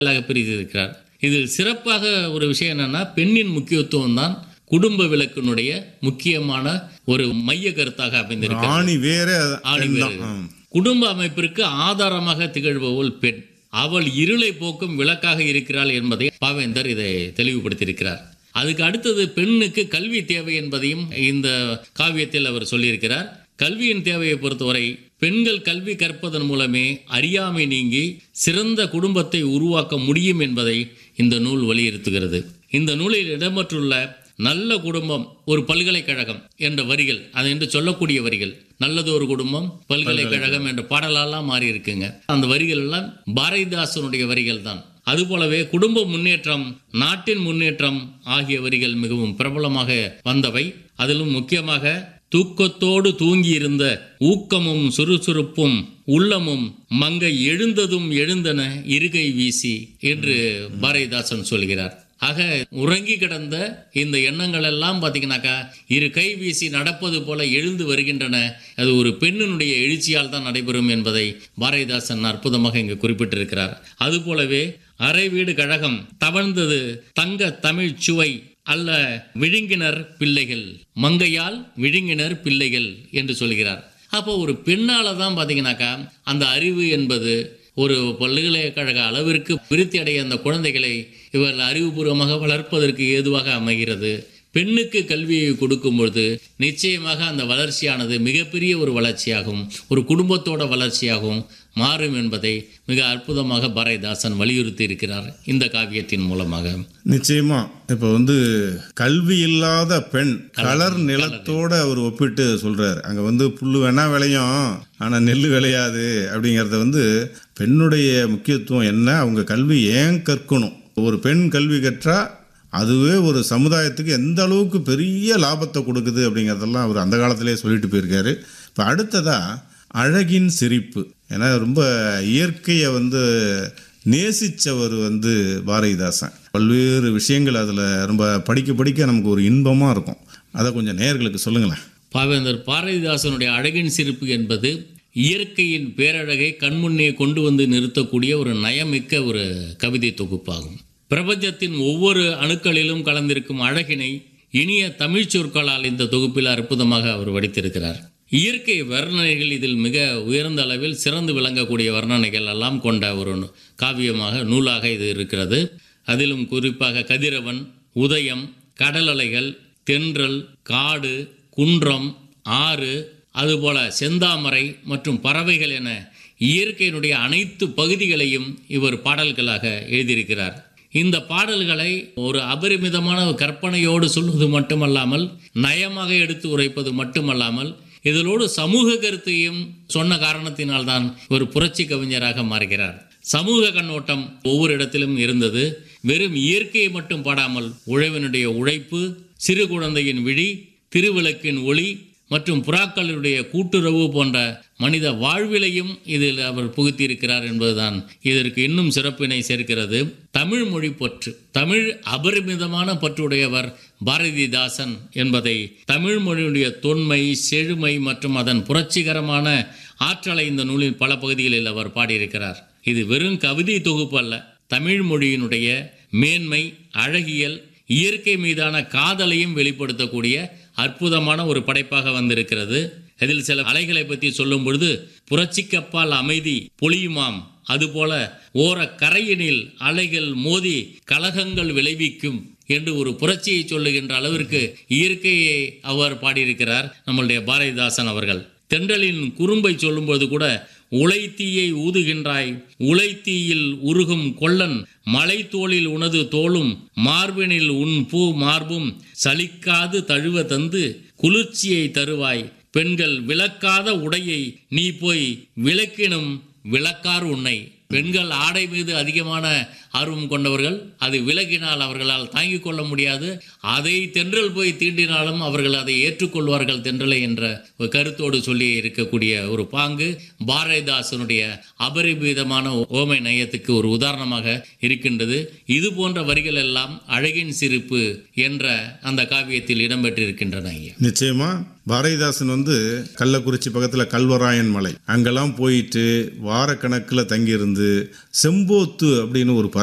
பிரித்திருக்கிறார் இதில் சிறப்பாக ஒரு விஷயம் என்னன்னா பெண்ணின் முக்கியத்துவம் தான் குடும்ப விளக்கினுடைய முக்கியமான ஒரு மைய கருத்தாக அமைந்திருக்கிறது ஆணி வேற ஆணி பெண் வேறு. தான். ம். குடும்ப அமைப்பிற்கு ஆதாரமாக திகழ்பவள் பெண் அவள் இருளை போக்கும் விளக்காக இருக்கிறாள் என்பதை பாவேந்தர் இதை தெளிவுபடுத்தியிருக்கிறார் அதுக்கு அடுத்தது பெண்ணுக்கு கல்வி தேவை என்பதையும் இந்த காவியத்தில் அவர் சொல்லியிருக்கிறார் கல்வியின் தேவையை பொறுத்தவரை பெண்கள் கல்வி கற்பதன் மூலமே அறியாமை நீங்கி சிறந்த குடும்பத்தை உருவாக்க முடியும் என்பதை இந்த நூல் வலியுறுத்துகிறது இந்த நூலில் இடம்பெற்றுள்ள நல்ல குடும்பம் ஒரு பல்கலைக்கழகம் என்ற வரிகள் அது என்று சொல்லக்கூடிய வரிகள் நல்லது ஒரு குடும்பம் பல்கலைக்கழகம் என்ற பாடலெல்லாம் மாறி இருக்குங்க அந்த வரிகள் எல்லாம் பாரதிதாசனுடைய வரிகள் தான் அதுபோலவே குடும்ப முன்னேற்றம் நாட்டின் முன்னேற்றம் ஆகிய வரிகள் மிகவும் பிரபலமாக வந்தவை அதிலும் முக்கியமாக தூக்கத்தோடு தூங்கியிருந்த ஊக்கமும் சுறுசுறுப்பும் உள்ளமும் மங்கை எழுந்ததும் எழுந்தன இருகை வீசி என்று பாரதிதாசன் சொல்கிறார் ஆக உறங்கி கிடந்த இந்த எண்ணங்கள் எல்லாம் பார்த்தீங்கன்னாக்கா இரு கை வீசி நடப்பது போல எழுந்து வருகின்றன அது ஒரு பெண்ணினுடைய எழுச்சியால் தான் நடைபெறும் என்பதை பாரதிதாசன் அற்புதமாக இங்கு குறிப்பிட்டிருக்கிறார் அதுபோலவே அரை வீடு கழகம் தவழ்ந்தது தங்க தமிழ் சுவை அல்ல விழுங்கினர் பிள்ளைகள் மங்கையால் விழுங்கினர் பிள்ளைகள் என்று சொல்கிறார் அப்போ ஒரு பெண்ணால தான் பார்த்தீங்கன்னாக்கா அந்த அறிவு என்பது ஒரு பல்கலைக்கழக அளவிற்கு விருத்தி அடைய அந்த குழந்தைகளை இவர்கள் அறிவுபூர்வமாக வளர்ப்பதற்கு ஏதுவாக அமைகிறது பெண்ணுக்கு கல்வியை கொடுக்கும் பொழுது நிச்சயமாக அந்த வளர்ச்சியானது மிகப்பெரிய ஒரு வளர்ச்சியாகும் ஒரு குடும்பத்தோட வளர்ச்சியாகவும் மாறும் என்பதை மிக அற்புதமாக பாரதிதாசன் வலியுறுத்தி இருக்கிறார் இந்த காவியத்தின் மூலமாக நிச்சயமா இப்ப வந்து கல்வி இல்லாத பெண் கலர் நிலத்தோட அவர் ஒப்பிட்டு சொல்றாரு அங்க வந்து புல்லு வேணா விளையும் ஆனா நெல் விளையாது அப்படிங்கறத வந்து பெண்ணுடைய முக்கியத்துவம் என்ன அவங்க கல்வி ஏன் கற்கணும் ஒரு பெண் கல்வி கற்றா அதுவே ஒரு சமுதாயத்துக்கு எந்த அளவுக்கு பெரிய லாபத்தை கொடுக்குது அப்படிங்கிறதெல்லாம் அவர் அந்த காலத்திலே சொல்லிட்டு போயிருக்காரு இப்போ அடுத்ததா அழகின் சிரிப்பு ஏன்னா ரொம்ப இயற்கையை வந்து நேசித்தவர் வந்து பாரதிதாசன் பல்வேறு விஷயங்கள் அதில் ரொம்ப படிக்க படிக்க நமக்கு ஒரு இன்பமாக இருக்கும் அதை கொஞ்சம் நேயர்களுக்கு சொல்லுங்களேன் பாவேந்தர் பாரதிதாசனுடைய அழகின் சிரிப்பு என்பது இயற்கையின் பேரழகை கண்முன்னே கொண்டு வந்து நிறுத்தக்கூடிய ஒரு நயமிக்க ஒரு கவிதை தொகுப்பாகும் பிரபஞ்சத்தின் ஒவ்வொரு அணுக்களிலும் கலந்திருக்கும் அழகினை இனிய தமிழ்ச் சொற்களால் இந்த தொகுப்பில் அற்புதமாக அவர் வடித்திருக்கிறார் இயற்கை வர்ணனைகள் இதில் மிக உயர்ந்த அளவில் சிறந்து விளங்கக்கூடிய வர்ணனைகள் எல்லாம் கொண்ட ஒரு நூ- காவியமாக நூலாக இது இருக்கிறது அதிலும் குறிப்பாக கதிரவன் உதயம் கடல் அலைகள் தென்றல் காடு குன்றம் ஆறு அதுபோல செந்தாமரை மற்றும் பறவைகள் என இயற்கையினுடைய அனைத்து பகுதிகளையும் இவர் பாடல்களாக எழுதியிருக்கிறார் இந்த பாடல்களை ஒரு அபரிமிதமான கற்பனையோடு சொல்வது மட்டுமல்லாமல் நயமாக எடுத்து உரைப்பது மட்டுமல்லாமல் இதனோடு சமூக கருத்தையும் சொன்ன காரணத்தினால்தான் ஒரு புரட்சி கவிஞராக மாறுகிறார் சமூக கண்ணோட்டம் ஒவ்வொரு இடத்திலும் இருந்தது வெறும் இயற்கையை மட்டும் பாடாமல் உழவனுடைய உழைப்பு சிறு குழந்தையின் விழி திருவிளக்கின் ஒளி மற்றும் புறாக்களுடைய கூட்டுறவு போன்ற மனித வாழ்விலையும் இதில் அவர் புகுத்தியிருக்கிறார் என்பதுதான் இதற்கு இன்னும் சிறப்பினை சேர்க்கிறது தமிழ் மொழி பற்று தமிழ் அபரிமிதமான பற்றுடையவர் பாரதிதாசன் என்பதை தமிழ் மொழியுடைய தொன்மை செழுமை மற்றும் அதன் புரட்சிகரமான ஆற்றலை இந்த நூலின் பல பகுதிகளில் அவர் பாடியிருக்கிறார் இது வெறும் கவிதை தொகுப்பு அல்ல தமிழ் மொழியினுடைய மேன்மை அழகியல் இயற்கை மீதான காதலையும் வெளிப்படுத்தக்கூடிய அற்புதமான ஒரு படைப்பாக வந்திருக்கிறது இதில் சில அலைகளை பற்றி சொல்லும் பொழுது புரட்சிக்கப்பால் அமைதி பொழியுமாம் அதுபோல ஓர கரையினில் அலைகள் மோதி கலகங்கள் விளைவிக்கும் என்று ஒரு புரட்சியை சொல்லுகின்ற அளவிற்கு இயற்கையை அவர் பாடியிருக்கிறார் நம்மளுடைய பாரதிதாசன் அவர்கள் தென்றலின் குறும்பை சொல்லும்போது கூட உழைத்தீயை ஊதுகின்றாய் உழைத்தீயில் உருகும் கொள்ளன் மலை தோளில் உனது தோளும் மார்பினில் உன் பூ மார்பும் சலிக்காது தழுவ தந்து குளிர்ச்சியை தருவாய் பெண்கள் விளக்காத உடையை நீ போய் விளக்கினும் விளக்கார் உன்னை பெண்கள் ஆடை மீது அதிகமான ஆர்வம் கொண்டவர்கள் அது விலகினால் அவர்களால் தாங்கிக் கொள்ள முடியாது அதை தென்றல் போய் தீண்டினாலும் அவர்கள் அதை ஏற்றுக்கொள்வார்கள் தென்றலை என்ற ஒரு கருத்தோடு சொல்லி இருக்கக்கூடிய ஒரு பாங்கு பாரதிதாசனுடைய அபரிமிதமான ஓமை நயத்துக்கு ஒரு உதாரணமாக இருக்கின்றது இது போன்ற வரிகள் எல்லாம் அழகின் சிரிப்பு என்ற அந்த காவியத்தில் இடம்பெற்றிருக்கின்றன ஐயா நிச்சயமா பாரதிதாசன் வந்து கள்ளக்குறிச்சி பக்கத்தில் கல்வராயன் மலை அங்கெல்லாம் போயிட்டு வாரக்கணக்கில் தங்கியிருந்து செம்போத்து அப்படின்னு ஒரு பறவை